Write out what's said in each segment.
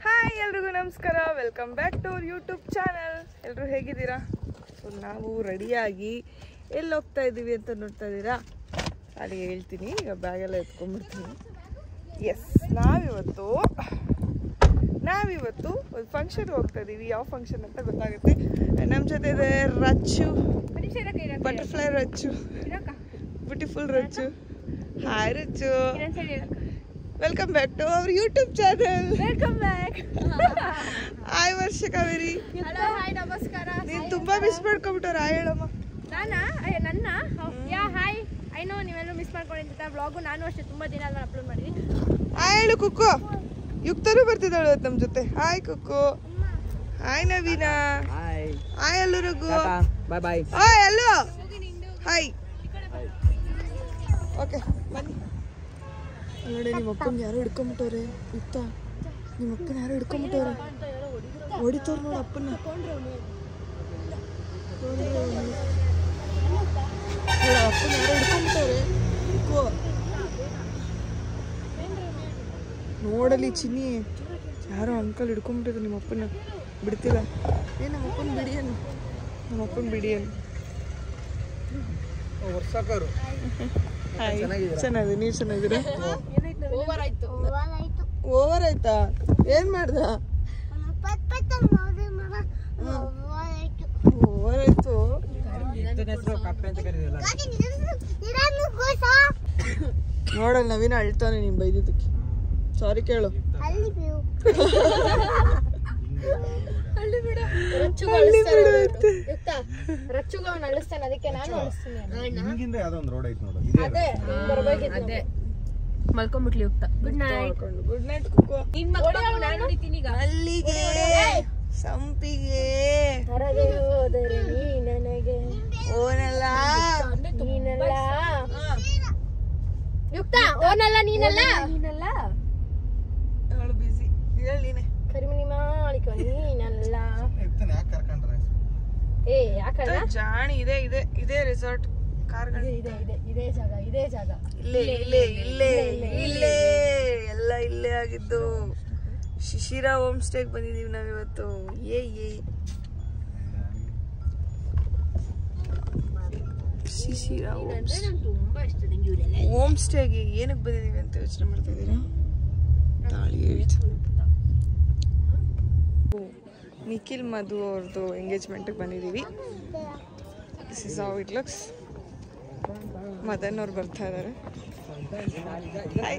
Hi ಎಲ್ರಿಗೂ ನಮಸ್ಕಾರ welcome back to our YouTube channel ಎಲ್ಲರೂ ಹೇಗಿದ್ದೀರಾ ಸೊ ನಾವು ರೆಡಿಯಾಗಿ ಎಲ್ಲಿ ಹೋಗ್ತಾ ಇದ್ದೀವಿ ಅಂತ ನೋಡ್ತಾ ಇದ್ದೀರಾ ಅಲ್ಲಿಗೆ ಹೇಳ್ತೀನಿ ಈಗ ಬ್ಯಾಗೆಲ್ಲ ಎತ್ಕೊಂಡ್ಬಿಡ್ತೀನಿ ಎಸ್ ನಾವಿವತ್ತು ನಾವಿವತ್ತು ಒಂದು ಫಂಕ್ಷನ್ಗೆ ಹೋಗ್ತಾ ಇದ್ದೀವಿ ಯಾವ ಫಂಕ್ಷನ್ ಅಂತ ಗೊತ್ತಾಗುತ್ತೆ ನಮ್ಮ ಜೊತೆ ಇದೆ Rachu butterfly Rachu beautiful Rachu hi Rachu welcome back to our YouTube channel welcome back hi Varsha Kaveri hello hi ನಮಸ್ಕಾರ ನೀನ್ ತುಂಬಾ ಮಿಸ್ ಮಾಡ್ಕೊಂಬಿಟ್ಟವ್ರ ಹಾಯ್ ಹೇಳಮ್ಮ ನಾನಾ ಅಯ್ಯ ನನ್ನ ಯಾ ಹಾಯ್ ಐ ನೋ ನೀವೆಲ್ಲರೂ ಮಿಸ್ ಮಾಡ್ಕೊಂಡಿದ್ದ ವ್ಲಾಗು ನಾನು ಅಷ್ಟೇ ತುಂಬಾ ದಿನ ಆದ್ಮೇಲೆ ಅಪ್ಲೋಡ್ ಮಾಡಿದ್ದೀನಿ ಹಾಯ್ ಹೇಳು ಕುಕ್ಕು ಯುಕ್ತರು ಬರ್ತಿದ್ದಾಳು ಇವತ್ತು ನಮ್ಮ ಜೊತೆ hi Kukku hi Naveena hi hi Allu Raghu bye bye hi Allu hi okay ಬನ್ನಿ ನೋಡಿ ನಿಮ್ಮ ಅಪ್ಪನ ಯಾರೋ ಹಿಡ್ಕೊಂಬಿಟ್ಟವ್ರೆ ಯುಕ್ತ ನಿಮ್ಮ ಅಪ್ಪನ ಯಾರೋ ಹಿಡ್ಕೊಂಬಿಟ್ಟವ್ರೆ ಹೊಡಿತವ್ರು ನೋಡು ಅಪ್ಪನ ನೋಡು, ಅಪ್ಪನ ಯಾರೋ ಹಿಡ್ಕೊಂಬಿಟ್ಟವ್ರೆ ಕುಕ್ಕು ನೋಡಲಿ ಚಿನ್ನಿ ಯಾರೋ ಅಂಕಲ್ ಹಿಡ್ಕೊಂಬಿಟ್ಟಿದ್ರು ನಿಮ್ಮ ಅಪ್ಪನ ಬಿಡ್ತಿಲ್ಲ ಏ ನಮ್ಮ ಅಪ್ಪನ ಬಿಡಿಯನು ನಮ್ಮ ಅಪ್ಪನ ಬಿಡಿಯನು ವರ್ಷಕರು ಚೆನ್ನಾಗಿದೆ ನೀವು ಚೆನ್ನಾಗಿದ್ದೀರಾ ಓವರ್ ಆಯ್ತು ಓವರ್ ಆಯ್ತಾ ಏನ್ ಮಾಡ್ದ ಓವರ್ ಆಯ್ತು ಹೆಸರು ಕಪ್ಪೆ ಅಂತ ಕರೀದಿಲ್ಲ ನೋಡಲ್ ನವೀನ ಅಳ್ತಾನೆ ನೀನ್ ಬೈದಿದ್ದಕ್ಕೆ ಸಾರಿ ಕೇಳು ರಚ್ಚುಗ ಅವ್ನು ಅಳಿಸ್ತಾನೆ ಅದಕ್ಕೆ ನಾನು ಅಳಿಸ್ತೀನಿ ಹಿಂಗಿಂದ ಯಾವ್ದೋ ಒಂದು ರೋಡ್ ಐತಿ ನೋಡು ಅದೇ ಅದೇ ಮಲ್ಕೊಂಡ್ಬಿಟ್ಲಿ Yukta good night good night Kukku ನಿನ್ ಮಕ್ಕಳು ನಾನು ಹೊಡಿತೀನಿ ಈಗ ಅಲ್ಲಿಗೆ ಸಂಪಿಗೆ ಹರಗೆ ಹೋದರೆ ನೀ ನನಗೆ ಓನಲ್ಲ ನೀನಲ್ಲ ಯುಕ್ತ ಓನಲ್ಲ ನೀನಲ್ಲ ನೀನಲ್ಲ ಅವಳು ಬಿಸಿ ಹೇಳಿ ಕರಿಮಣಿ ಮಾಡಿಕೊ ನೀನಲ್ಲ ಇರ್ತಾನೆ ಯಾಕೆ ಕರ್ಕೊಂಡ್ರೆ ಏ ಯಾಕಲ್ಲ ಜಾಣಿ ಇದೆ ಇದೆ ಇದೆ ರೆಸಾರ್ಟ್ ಕಾರ್ಗಳು ಇದೆ ಇದೆ ಇದೇ ಜಾಗ ಇದೇ ಜಾಗ ಇಲ್ಲೇ ಇಲ್ಲೇ ಇಲ್ಲೇ ಇಲ್ಲೇ ಎಲ್ಲ ಇಲ್ಲೇ ಆಗಿದ್ದು ಶಿಶಿರ ಹೋಮ್ ಸ್ಟೇಗೆ ಬಂದಿದೀವಿ ನಾವಿವತ್ತು ಏ ಏ ಶಿಶಿರ ಹೋಮ್ ತುಂಬಾ ಇಷ್ಟ ನಂಗೆ ಇವರೆಲ್ಲ ಹೋಮ್ ಸ್ಟೇಗೆ ಏನಕ್ಕೆ ಬಂದಿದೀವಿ ಅಂತ ಯೋಚನೆ ಮಾಡ್ತಾ ಇದ್ದೀರಾ ತಾಳಿ ಹೇಳ್ತು ನಿಖಿಲ್ ಮಧು ಅವ್ರದ್ದು ಎಂಗೇಜ್ಮೆಂಟಿಗೆ ಬಂದಿದ್ದೀವಿ this is how it looks Madan ಅವ್ರು ಬರ್ತಾ ಇದ್ದಾರೆ Hi.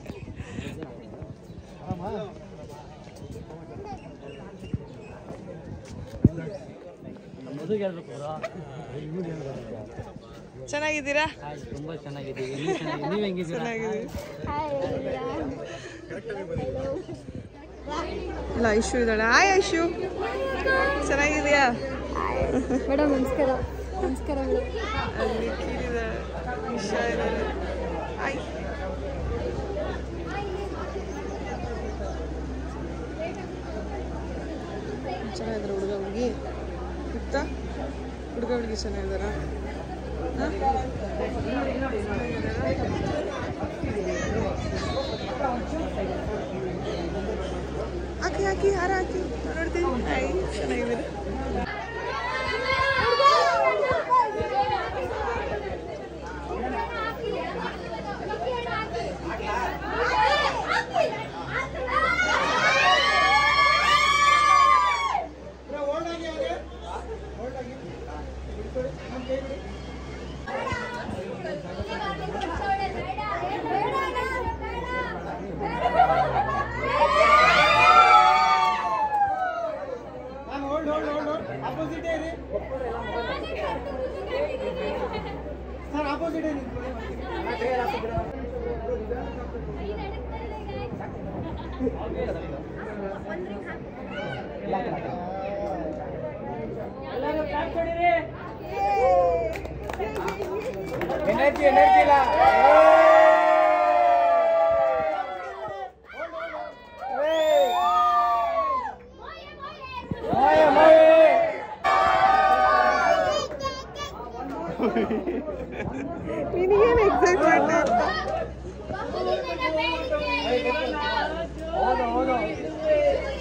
ಚೆನ್ನಾಗಿದ್ದೀರಾ ತುಂಬಾ ಚೆನ್ನಾಗಿದ್ದೀವಿ ನೀವು ಚೆನ್ನಾಗಿ- ನೀವು ಹೆಂಗಿದ್ದೀರಾ ಚೆನ್ನಾಗಿದ್ದೀವಿ ಇಲ್ಲ ಐಶು ಇದ್ದಾಳೆ ಹಾಯ್ ಐಶು ಚೆನ್ನಾಗಿದೆಯಾ ಮೇಡಮ್ ನಮಸ್ಕಾರ ನಮಸ್ಕಾರ ಮೇಡಮ್ ಅಲ್ಲಿ ನಿಖಿಲ್ ಇದ್ದಾಳೆ ಇಶಾ ಇದ್ದಾಳೆ ಹಾಯ್ ಚೆನ್ನಾಗಿದ್ದಾರೆ ಹುಡುಗ ಹುಡುಗಿ ಇತ್ತ ಹುಡುಗ ಹುಡುಗಿ ಚೆನ್ನಾಗಿದ್ದಾರ ಹಾಕಿ ಹಾಕಿ ಹಾರ ಹಾಕಿ ನೋಡ್ತೀನಿ ಹಾಯ್ ಚೆನ್ನಾಗಿದ್ದಾರೆ ಎನರ್ಜಿ ಎನರ್ಜಿ ಇಲ್ಲ ನಿನಗೇನು ಎಕ್ಸೈಟ್ಮೆಂಟ್ ಅಂತ ಹೌದು ಹೌದು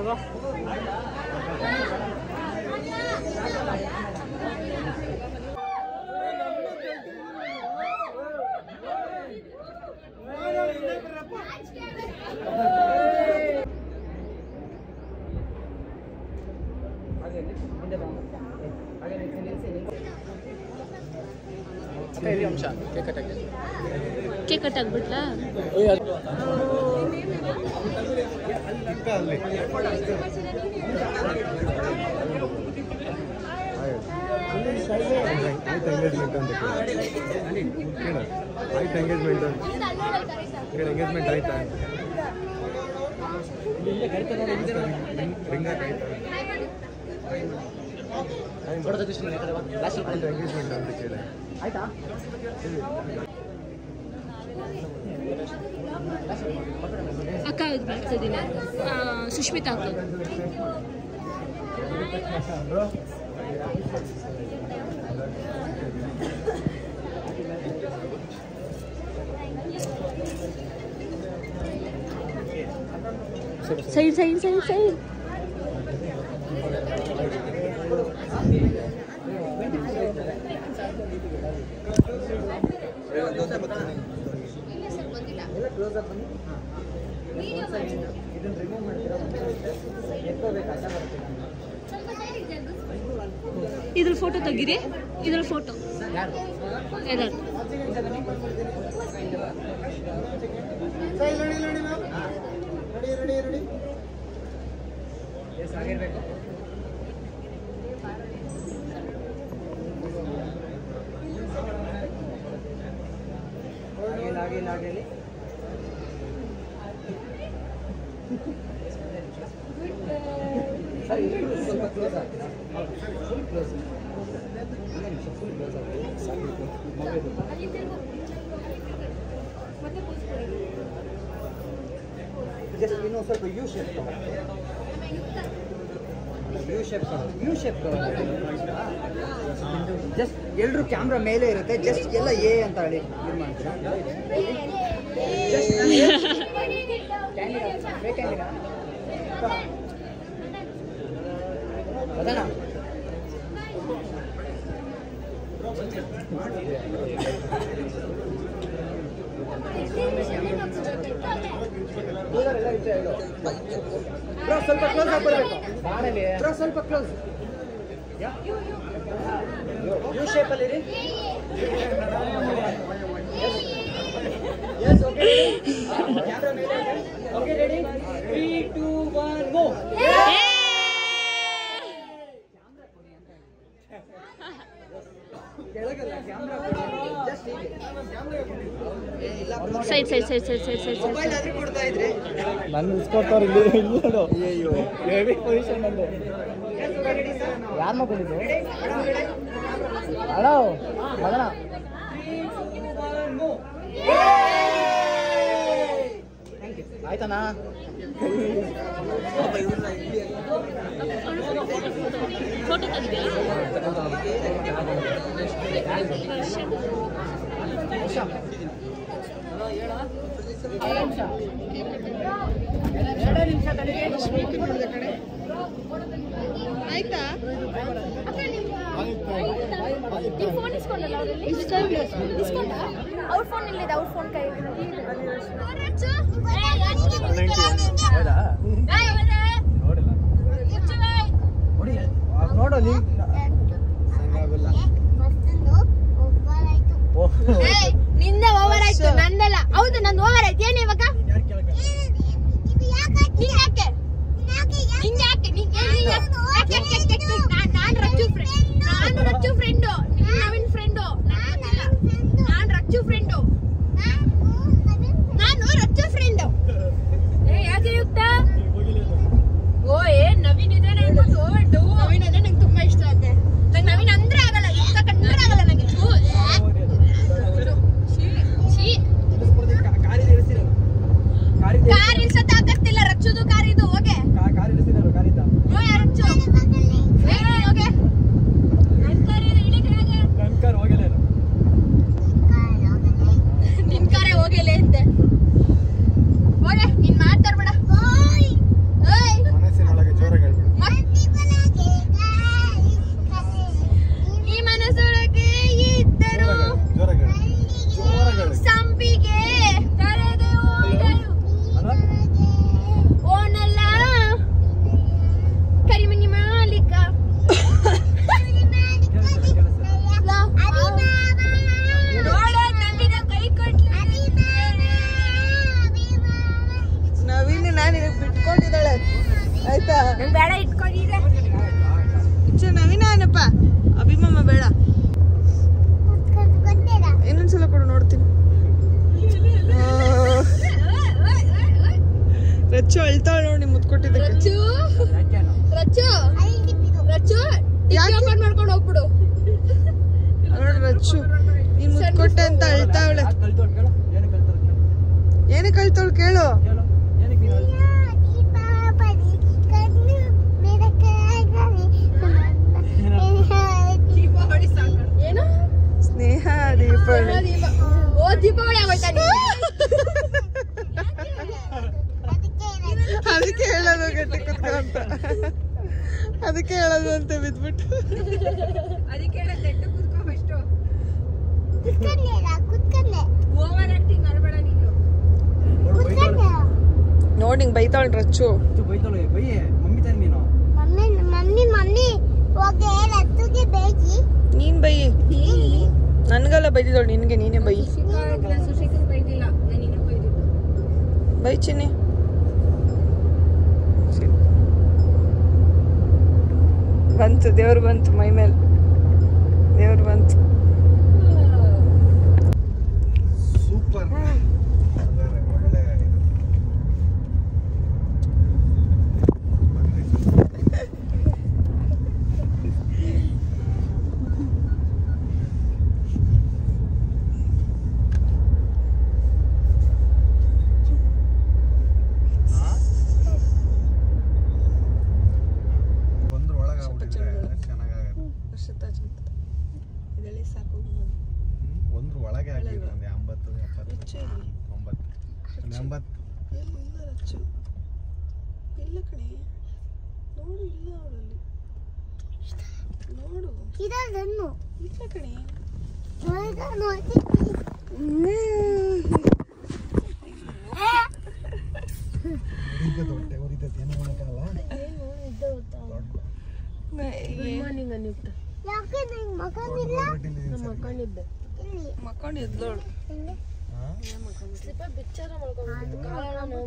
ಕೇಕ್ ಕಟ್ ಆಗ್ಬಿಟ್ಲಾ ಆಯ್ತು ಎಂಗೇಜ್ಮೆಂಟ್ ಅಂತ ಕೇಳ ಆಯ್ತು ಎಂಗೇಜ್ಮೆಂಟ್ ಅಂತ ಕೇಳ ಎಂಗೇಜ್ಮೆಂಟ್ ಆಯ್ತಾ ರಿಂಗ್ ಆಯ್ತಾ ಎಂಗೇಜ್ಮೆಂಟ್ ಅಂತ ಕೇಳ ಅಕ್ಕ ಬರ್ತಿದ್ದೀನಿ ಸುಷ್ಮಿತಾ ಅಕ್ಕ ಸೈಡ್ ಸೈಡ್ ಸೈಡ್ ಸೈಡ್ ಇದ್ರ ಫೋಟೋ ತೆಗೀರಿ ಇದ್ರ ಫೋಟೋ ಎಲ್ಲರೂ ಜಸ್ಟ್ ಇನ್ನೊಂದು ಸ್ವಲ್ಪ U shape U shape U shape just ಎಲ್ಲರೂ ಕ್ಯಾಮ್ರಾ ಮೇಲೆ ಇರುತ್ತೆ ಜಸ್ಟ್ ಎಲ್ಲ ಎ ಅಂತ ಹೇಳಿ ಇದು ಮಾಡ್ತೀರಾ ಅದಣ್ಣ ಬ್ರೋ ಸ್ವಲ್ಪ ಕ್ಲೋಸ್ ಆಗಿ ಬರಬೇಕು ಬ್ರೋ ಸ್ವಲ್ಪ ಕ್ಲೋಸ್ ಯು ಶೇಪಲ್ಲಿ ಇರಿ ಎಸ್ ಓಕೆ ಕ್ಯಾಮ್ರಾ ಮೇಲೆ okay ready three two one go ಕೆಳಗಲ್ಲ ಕ್ಯಾಮ್ರಾ ಜಸ್ಟ್ ಹೀಗೆ ಏ, ಇಲ್ಲ side side side side side side mobile ಆದ್ರೆ ಕೊಡ್ತಾ ಇದ್ರಿ ನಾನು ಇಸ್ಕೊಡ್ತಾರೆ ಇಲ್ಲಿ ಇಲ್ಲಿ ನೋಡು ಅಯ್ಯೋ ಹೆವಿ ಪೊಸಿಷನ್ ನಂದು ಯಾರು ಮಕ್ಕಳಿದ್ದು ಹಲೋ ಮದನ ಆಯ್ತಾನಾ ಫೋಟೋ ತೆಗಿದ್ಯಾ ಎರಡೇ ನಿಮಿಷ ತಡಿ ಆಯ್ತಾ ಫೋನ್ ಇಸ್ಕೊಂಡಲ್ಲ ಅವರಲ್ಲಿ ಇಸ್ಕೊಂಡ ಅವ್ರ ಫೋನ್ ಇಲ್ಲಿದೆ ಅವ್ರ ಫೋನ್ ಕೈ ಹೌದಾ ನೋಡಿ ನೋಡು ನೀ ನಿಂದ ಓವರ್ ಆಯ್ತು ನಂದಲ್ಲ ಹೌದು ನಂದು ಓವರ್ ಆಯ್ತು ಏನು ಇವಾಗ ನಿಂಗ್ ಯಾಕೆ ನಿಂಗ್ ಯಾಕೆ ನಿಂಗ್ ಏನ್ ಯಾಕೆ? ಯಾಕೆ, ಯಾಕೆ, ಯಾಕೆ, ಯಾಕೆ? ನಾನ್- ನಾನ್ ರಚ್ಚು ಫ್ರೆಂಡ್ ನಾನು ರಚ್ಚು ಫ್ರೆಂಡು ನವೀನ್ ಫ್ರೆಂಡು ನಾನ್ ರಚ್ಚು ಫ್ರೆಂಡು ನಾನು ರಚ್ಚು ಫ್ರೆಂಡು ಏ ಯಾಕೆ ಯುಕ್ತ ಓ ಏ ನವೀನ್ ಇದ್ರೆ ನಂಗೆ ಗೊತ್ತು ಓವರ್ಟು ನವೀನ್ ಅಂದ್ರೆ ನಂಗೆ ತುಂಬಾ ಇಷ್ಟ ಆಗುತ್ತೆ ನಂಗೆ ನವೀನ್ ಅಂದ್ರೆ ಆಗಲ್ಲ ಯುಕ್ತ ಕಂಡ್ರೆ ಆಗಲ್ಲ ನಂಗೆ ಥೂ, ಛೀ, ಛೀ. ಕಾರಿ ಇಳಿಸಿರೋ ಕಾರಿ ಕಾರ್ ಇಳ್ಸೋ ತಾಕತ್ತಿಲ್ಲ ರಚ್ಚುದು ಕಾರ್ ಇದು ಹೋಗೆ ಕಾರಿ ಇಳಿಸಿರೋ ಕಾರಿದ್ದ ಓ ರಚ್ಚು ಏ, ಹೋಗೆ ನನ್ ಕಾರ್ ಇದು, ಇಳಿ ಕೆಳಗೆ. ನನ್ನ ಕಾರ್ ಹೋಗಿಲ್ಲ ಏನು ನಿನ್ ಕಾರೇ ಹೋಗಿಲ್ಲ ಅಂತೆ ಹೋಗೆ ನೀನ್ ಮಾತಾಡ್ಬೇಡ ಓಯ್ ಮನಸ್ಸಿನೊಳಗೆ ಬೇಡ ಇಟ್ಕೊಂಡಿದ್ರೆ ಇಚ್ಚ ನವೀನ ಏನಪ್ಪ ಅಭಿಮಾಮ ಬೇಡ ಇನ್ನೊಂದ್ಸಲ ಕೊಡು ನೋಡ್ತೀನಿ ಆ, ರಚ್ಚು ಅಳ್ತಾಳ ನೋಡಿ ಮುತ್ತು ಕೊಟ್ಟಿದ್ದಕ್ಕೆ ರಚ್ಚು ರಚ್ಚು ರಚ್ಚು ಯಾಕೆ? ಓಪನ್ ಮಾಡ್ಕೊಂಡು ಹೋಗ್ಬಿಡು ನೋಡು ರಚ್ಚು ನೀನ್ ಮುತ್ತು ಕೊಟ್ಟೆ ಅಂತ ಅಳ್ತಾವಳೆ ಏನಕ್ಕೆ ಅಳ್ತಾವಳು ಕೇಳು ಏನು ಸ್ನೇಹ ದೀಪಾವಳಿ ದೀಪ ಓ ದೀಪಾವಳಿ ಆಗೋಯ್ತಾ ಅದಕ್ಕೆ ಹೇಳೋದು ಗಟ್ಟಿ ಕುತ್ಕೊ ಅಂತ ಅದಕ್ಕೆ ಹೇಳೋದು ಅಂತ ಬಿದ್ಬಿಟ್ಟು ಅದಕ್ಕೆ ನೆಟ್ಟು ಕೂತ್ಕೋ ಫಸ್ಟು ಓವರ್ ಆಕ್ಟಿಂಗ್ ಮಾಡಬೇಡ ನೀನು ನೋಡಿ ಹಿಂಗ್ ಬೈತಾವಳ ರಚ್ಚು ಮಮ್ಮಿ ಮಮ್ಮಿ ಹೋಗಿ ರತ್ತುಗೆ ಬೇಕಿ ನೀನ್ ಬೈ ನನ್ಗೆಲ್ಲ ಬೈದಿದ್ದಾಳು ನಿನ್ಗೆ ನೀನೇ ಬೈ ಸುಶಿಕಾ ಸುಶಿಕನ್ ಬೈದಿಲ್ಲ ನಾನು ನೀನೇ ಬೈದಿದ್ದು ಬೈ ಚಿನ್ನಿ ಬಂತು ದೇವ್ರು ಬಂತು ಮೈ ಮೇಲೆ ದೇವ್ರು ಬಂತು ಸೂಪರ್ ಒಳ್ಳೆ ಒಂದ್ರ ಒಳಗೆ ಆಗ್ಬಿಟ್ಟಿದ್ರೆ ಚೆನ್ನಾಗಾಗತ್ತೆ ಇದೆಲ್ಲ ಸಾಕು ಒಂದ್ರ ಒಳಗೆ ಆಗಿದ್ರೆ ಒಂದು ಎಂಬತ್ತು ಎಪ್ಪತ್ತು ಒಂಬತ್ತು ಒಂದು ಎಂಬತ್ತು ಇಲ್ಲ ರಚ್ಚು ಇಲ್ಲ ಕಣೆ ನೋಡು ಇಲ್ಲ ಅವಳಲ್ಲಿ ನೋಡು ಇದನ್ನು ಇಲ್ಲ ಕಣೆ ನೋಡಿದ ನೋಡಿ ಉರಿತದೆ ಹೊಟ್ಟೆ ಉರಿತದೆ ಏನೋ ಮಾಡೋಕ್ಕಾಗಲ್ಲ ಮಾರ್ನಿಂಗ್ ಅನ್ಯುಕ್ತ ಯಾಕೆ ನಿಂಗೆ ಮಗನಿಲ್ಲ ಮಕ್ಕಳಿದ್ದೆ ಇಲ್ಲಿ ಮಕ್ಕೊಂಡು ಎದ್ಲೋಳು ಇಲ್ಲಿ ಸ್ಲಿಪ್ಪ ಬಿಚ್ಚಾರ ಮಾಡ್ಕೊಂಡು ಕಾಲ ನೋವು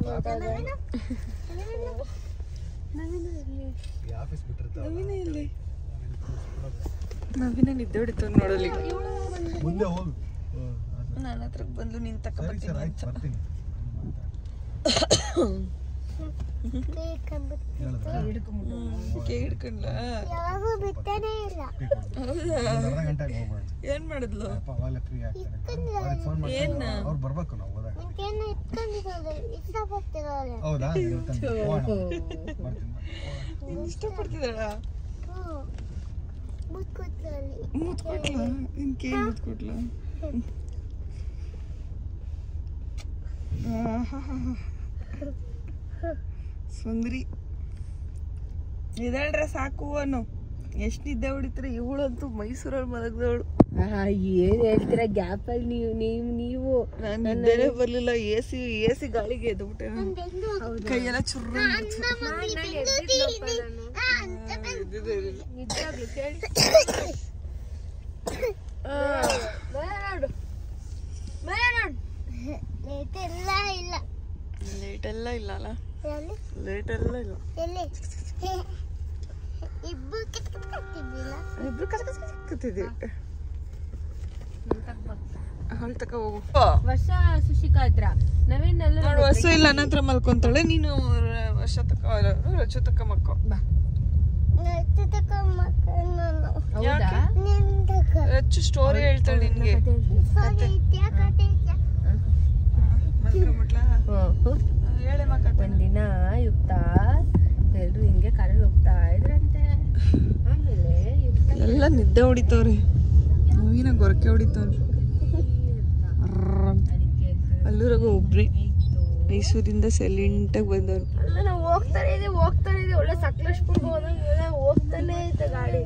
ಈ ಆಫೀಸ್ ಬಿಟ್ಟಿರ್ತಾವ ನವೀನ ಇಲ್ಲಿ ನವೀನ ನಿದ್ದೆ ಹೊಡಿತಾವ ನೋಡಲಿ ಮುಂದೆ ಹೋಗು ನನ್ನ ಹತ್ರ ಬಂದು ನಿನ್ ಸರಿ ಸರ್ ಆಯ್ತು ತಕೊಂಬತ್ತೀನಿ ಬರ್ತೀನಿ ಹೇಳಿದ್ರ ಕೇ ಹಿಡ್ಕೊಂಡ್ಲ ಯಾವಾಗೂ ಬಿಟ್ಟನೇ ಇಲ್ಲ ಒಂದು ಅರ್ಧ ಗಂಟೆಗೆ ಹೋಗ್ಬೇಡ ಏನ್ ಮಾಡಿದ್ಲು ಅಪ್ಪ ಅವಾಗಲೇ ಫ್ರೀ ಆಗ್ತಾರೆ ಅವ್ರಿಗೆ ಫೋನ್ ಮಾಡಿ ಏನ್ನ? ಅವ್ರು ಬರ್ಬೇಕು ನಾವು ಹೋದಾಗ ನಿಂಗೇನು ಇಟ್ಕೊಂಡಿರೋದು ಇಷ್ಟಪಡ್ತಿರೋದು ಹೌದಾ ಇರ್ತೇನೆ. ಹೋಗೋಣ. ಬರ್ತೀನಿ ನೀನ್ ಇಷ್ಟಪಡ್ತಿದ್ದಾಳ ಹ್ಞೂ ಮುತ್ಕೊತ್ರಲ್ಲಿ ಮುತ್ ಕೊಟ್ಲ ನಿನ್ ಕೇ ಮುತ್ ಕೊಟ್ಲ ಸುಂದ್ರಿ ಇದಳ್ರೆ ಸಾಕು ಅನ್ನು ಎಷ್ಟ್ ನಿದ್ದೆ ಹೊಡಿತಾರೆ ಇವಳಂತೂ ಮೈಸೂರಲ್ಲಿ ಮಲಗ್ದವಳು ಏನ್ ಹೇಳ್ತೀರಾ ಗ್ಯಾಪ್ ಅಲ್ಲಿ ನೀವು ನೀವು ನೀವು ನಾನು ನಿದ್ದೆನೆ ಬರ್ಲಿಲ್ಲ ಎ ಸಿ ಎ ಸಿ ಗಾಳಿಗೆ ಎದ್ಬಿಟ್ಟೆ ನಾನು ಕೈಯೆಲ್ಲ ಚುರ್ರ ನಿಜವಾಗ್ಲು ಕೇಳಿ ನೋಡು ನೋಡು ಲೇಟ್ ಎಲ್ಲ ಇಲ್ಲ ಲೇಟ್ ಎಲ್ಲ ಇಲ್ಲ ಅಲ್ಲ ಎಲ್ಲಿ ಲೇಟ್ ಎಲ್ಲ ಇಲ್ಲ ಎಲ್ಲಿ ಇಬ್ಬರು ಕಿತ್ಕೊತಿದ್ದಿಲ್ಲ ಇಬ್ರು ಕಸ ಕಸ ಕತ್ತಿದ್ವಿ ಅಲ್ಲಿ ತಕ ಹೋಗು ವರ್ಷ ಸುಶಿಕಾ ಹತ್ರ ನವೀನ್ ಎಲ್ಲ ನೋಡು ಹಸು ಇಲ್ಲ ನನ್ನ ಹತ್ರ ಮಲ್ಕೊಂತಾಳೆ ನೀನು ರ- ವರ್ಷ ತಕ ಅಲ್ಲ, ರಜು ತಕ ಮಕ್ಕೋ ನಡ್ತಕ್ಕ ಮಕ್ಕಳು ಹೌದಾ ನಿಂದಕ ರಚ್ಚು ಸ್ಟೋರಿ ಹೇಳ್ತಾಳೆ ನಿನ್ಗೆ ಸರಿ ಇದ್ಯಾ ಕತೆ ಇದ್ಯಾ ಮಲ್ಕೊಂಬಿಟ್ಲಾ ಹೇಳಿ ಮಕ್ಕತ್ತೆ ಒಂದಿನ ಯುಕ್ತ ಎಲ್ರು ಹಿಂಗೆ ಕಾರಲ್ಲಿ ಹೋಗ್ತಾ ಇದ್ರಂತೆ ಆಮೇಲೆ ಯುಕ್ತ ಎಲ್ಲ ನಿದ್ದೆ ಹೊಡಿತಾವ್ರಿ ನೋವಿನ ಗೊರಕೆ ಹೊಡಿತಾವ್ರಿ ಅದಕ್ಕೆ ಅಲ್ಲೂರಾಗ ಒಬ್ರಿ ಮೈಸೂರಿಂದ ಸೈಲೆಂಟಾಗಿ ಬಂದವ್ರು ಅಲ್ಲ ನಾವು ಹೋಗ್ತಾನೆ ಇದೀವಿ ಹೋಗ್ತಾನೆ ಇದೀವಿ ಒಳ್ಳೆ ಸಕಲೇಶ್ಪುರ್ಗೆ ಹೋದಂಗೆ ಹೋಗ್ತಾನೆ ಐತೆ ಗಾಡಿ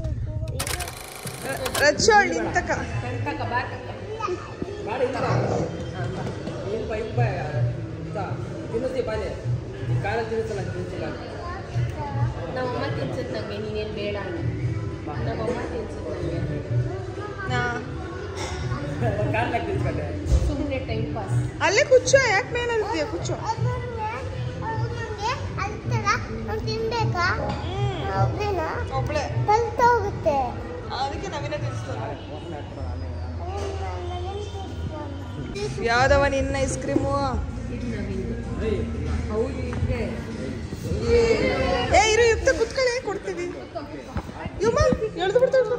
ರಚ್ಚು ಅವಳು ನಿಂತಕ ನಮ್ಮಮ್ಮ ತಿನ್ಸುತ್ತೆ ನಂಗೆ ನೀನೇನು ಬೇಡ ಅಂತ ನಮ್ಮಮ್ಮ ತಿನ್ಸುತ್ತೆ ನಂಗೆ ಸುಮ್ಮನೆ ಟೈಮ್ ಪಾಸ್ ಅಲ್ಲೇ ಕುಚ್ಚು ಯಾಕೆ ಮೇಲೆ ಕುಚ್ಚು ಅವ್ರು ನನಗೆ ಅಳ್ತಾರ ಅವ್ರು ತಿನ್ಬೇಕಾ ಹ್ಮ್ ಒಬ್ಳೇನಾ ಒಬ್ಳೆ ಕಲ್ತೋಗುತ್ತೆ ಅದಕ್ಕೆ ನವೀನ ತಿನ್ಸ್ತಾರೆ ಯಾವ್ದವ ನಿನ್ನ ಐಸ್ ಕ್ರೀಮು ಏ ಇರು ಯುಕ್ತ ಕುತ್ಕೊಳ್ಳಿ ಕೊಡ್ತೀವಿ ಯುಮ ಎಳ್ದು ಬಿಡ್ತಾಳೆ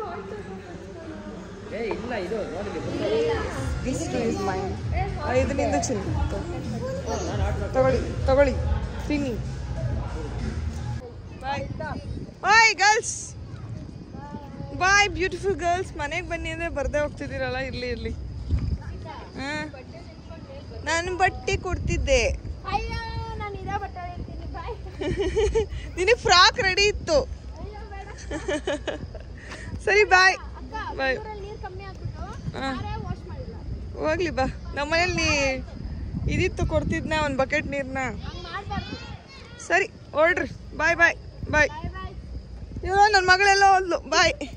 ಏ ಇಲ್ಲ ಇದು ನೋಡಿ ದಿಸ್ ಇಸ್ ಮೈನ್ ಇದು ನಿಂದು ಚಿನ್ನ ತಗೊಳ್ಳಿ ತಗೊಳ್ಳಿ ತಿನ್ನಿ bye bye girls bye beautiful girls ಮನೆಗೆ ಬನ್ನಿ ಅಂದರೆ ಬರ್ದೇ ಹೋಗ್ತಿದ್ದೀರಲ್ಲ ಇರಲಿ ಇರಲಿ ಹಾಂ ನಾನು ಬಟ್ಟೆ ಕೊಡ್ತಿದ್ದೆ ಅಯ್ಯೋ ನಾನು ಇರೋ ಬಟ್ಟೆ ಹೇಳ್ತೀನಿ ಬಾಯ್ ನಿನಗೆ ಫ್ರಾಕ್ ರೆಡಿ ಇತ್ತು ಸರಿ ಬಾಯ್ ಬಾಯ್ ನೀರು ಕಮ್ಮಿ ಆಗ್ಬಿಟ್ಟು ಹಾಂ ವಾಶ್ ಮಾಡಿಲ್ಲ ಹೋಗ್ಲಿ ಬಾ ನಮ್ಮನೇಲಿ ನೀ ಇದಿತ್ತು ಕೊಡ್ತಿದ್ನ ಒಂದು ಬಕೆಟ್ ನೀರನ್ನ ಹಂಗೆ ಮಾಡಬಾರ್ದು ಸರಿ ಹೊರಡ್ರಿ ಬಾಯ್ ಬಾಯ್ ಬಾಯ್ ಬಾಯ್ ಬಾಯ್ ಇವ ನನ್ನ ಮಗಳೆಲ್ಲ ಹೋದ್ಲು ಬಾಯ್